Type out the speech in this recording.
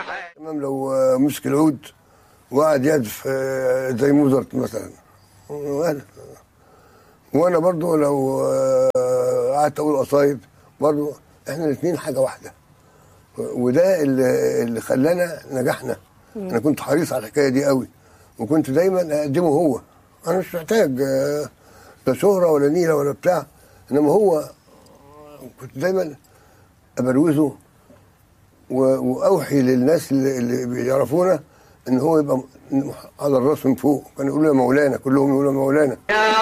حاجة تمام لو آه، مسك العود وقعد يدف آه، زي موزارت مثلا وانا وانا برضو لو آه، قعدت اقول قصايد برضو احنا الاثنين حاجه واحده وده اللي, اللي خلانا نجحنا انا كنت حريص على الحكايه دي قوي وكنت دايما اقدمه هو انا مش محتاج آه، لا شهره ولا نيله ولا بتاع انما هو كنت دايما ابروزه و- واوحي للناس اللي, اللي بيعرفونا ان هو يبقى م- على الراس من فوق كانوا يقولوا يا مولانا كلهم يقولوا يا مولانا يا